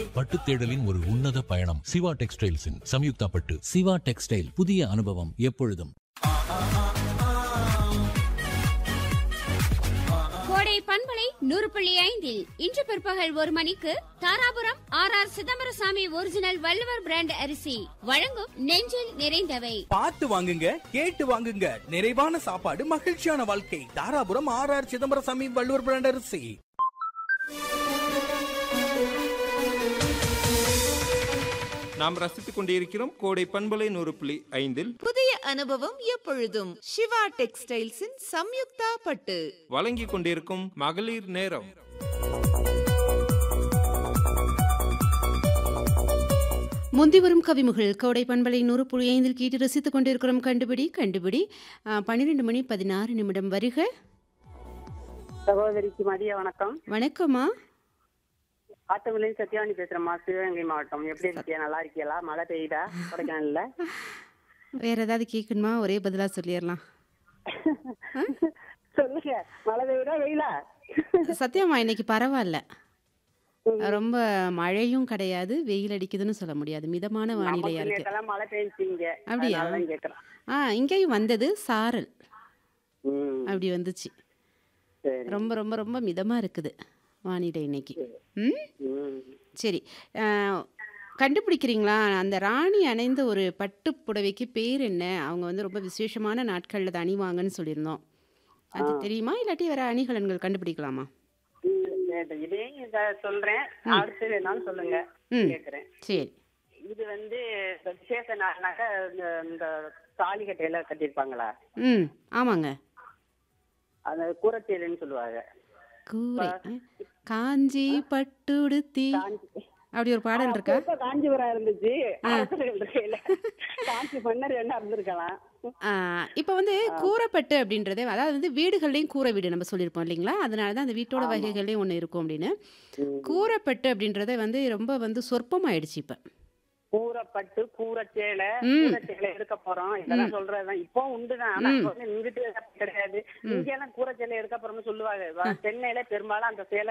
பட்டு தேடலின் ஒரு உன்னத பயணம் சிவா டெக்ஸ்டைல்ஸின் சம்யுக்தா பட்டு சிவா டெக்ஸ்டைல் புதிய அனுபவம் எப்பொழுதும் கோடை பண்பலை நூறு புள்ளி ஐந்தில் இன்று பிற்பகல் ஒரு மணிக்கு Dharapuram R R Chidambarasamy original Valluvar brand அரிசி வழங்கும் நெஞ்சில் நிறைந்தவை பார்த்து வாங்குங்க கேட்டு வாங்குங்க நிறைவான சாப்பாடு மகிழ்ச்சியான வாழ்க்கை Dharapuram R R Chidambarasamy Valluvar brand அரிசி நாம் ரசித்துக் கொண்டிருக்கிறோம் கோடை பண்பலை நூறு புள்ளி ஐந்தில் புதிய அனுபவம் எப்பொழுதும் சிவா டெக்ஸ்டைல்ஸின் சம்யுக்தா பட்டு வழங்கிக் கொண்டிருக்கும் மகளிர் நேரம் முந்தி வரும் கவிமுகள் கோடை பண்பலை நூறு புள்ளி ஐந்தில் கேட்டு ரசித்துக் கொண்டிருக்கிறோம் கண்டுபிடி கண்டுபிடி பன்னிரெண்டு மணி பதினாறு நிமிடம் வருக சகோதரிக்கு மதிய வணக்கம் வணக்கம்மா ஆத்தங்குலேருந்து சத்யாவணி பேசுறேம்மா சிவகங்கை மாவட்டம் எப்படி இருக்கியா நல்லா இருக்கியலா மழை பெய்யுதா கொடைக்கானல்ல வேற ஏதாவது கேட்கணுமா ஒரே பதிலாக சொல்லிடலாம் சொல்லுங்க மழை பெய்யுதா வெயிலா சத்யாம்மா இன்னைக்கு பரவாயில்ல ரொம்ப மழையும் கிடையாது வெயில் அடிக்குதுன்னு சொல்ல முடியாது மிதமான வானிலையா இருக்கு நேத்தெல்லாம் மழை பெய்ஞ்சிங்க அப்படியா? அதனாலதான் கேக்குறேன் ஆ இங்கேயும் வந்தது சாரல் ம், அப்படி வந்துச்சு சரி ரொம்ப ரொம்ப ரொம்ப மிதமாக இருக்குது வானிலை இன்னைக்கு ம் ம். சரி அஹ், கண்டுபிடிக்கிறீங்களா அந்த ராணி அணைந்த ஒரு பட்டு புடவைக்கு பேர் என்ன அவங்க வந்து ரொம்ப விசேஷமான நாட்களில் அதை அணிவாங்கன்னு சொல்லியிருந்தோம் அது தெரியுமா இல்லாட்டி வேற அணிகலன்கள் கண்டுபிடிக்கலாமா ம், சரி. இதே இத சொல்றேன் அடுத்து வேணாலும் சொல்லுங்க ம். கேக்குறேன் சரி இது வந்து இந்த விசேஷ நாள்னாக்க இந்த இந்த தாலி கட்டையில கட்டியிருப்பாங்களா ம் ஆமாங்க அந்த கூரத்தேலுன்னு சொல்லுவாங்க கூரை அஹ், காஞ்சி பட்டுடுத்தி அப்படி ஒரு பாடல் இருக்கா அப்ப காஞ்சிபுரம் இருந்துச்சு அரசர்கள் இருக்கையில காஞ்சி மன்னர் என்ன இருந்திருக்கலாம் இப்போ வந்து கூரைப்பட்டு அப்படின்றதே அதாவது வந்து வீடுகள்லையும் கூரை வீடு நம்ம சொல்லியிருப்போம் இல்லைங்களா அதனால தான் அந்த வீட்டோட வகைகள்லையும் ஒன்று இருக்கும் அப்படின்னு கூரைப்பட்டு அப்படின்றத வந்து ரொம்ப வந்து சொற்பமாயிடுச்சு இப்போ கூரப்பட்டு கூரச்சேலை ம். கூரச்சேலை எடுக்க போறோம் இதெல்லாம் சொல்றதுதான் இப்போ உண்டுதான் ஆனா ம். இப்ப வந்து இங்கிட்டு கிடையாது இங்க எல்லாம் கூரச்சேலை எடுக்க போறோம்னு சொல்லுவாங்க வ- சென்னையில பெரும்பாலும் அந்த சேலை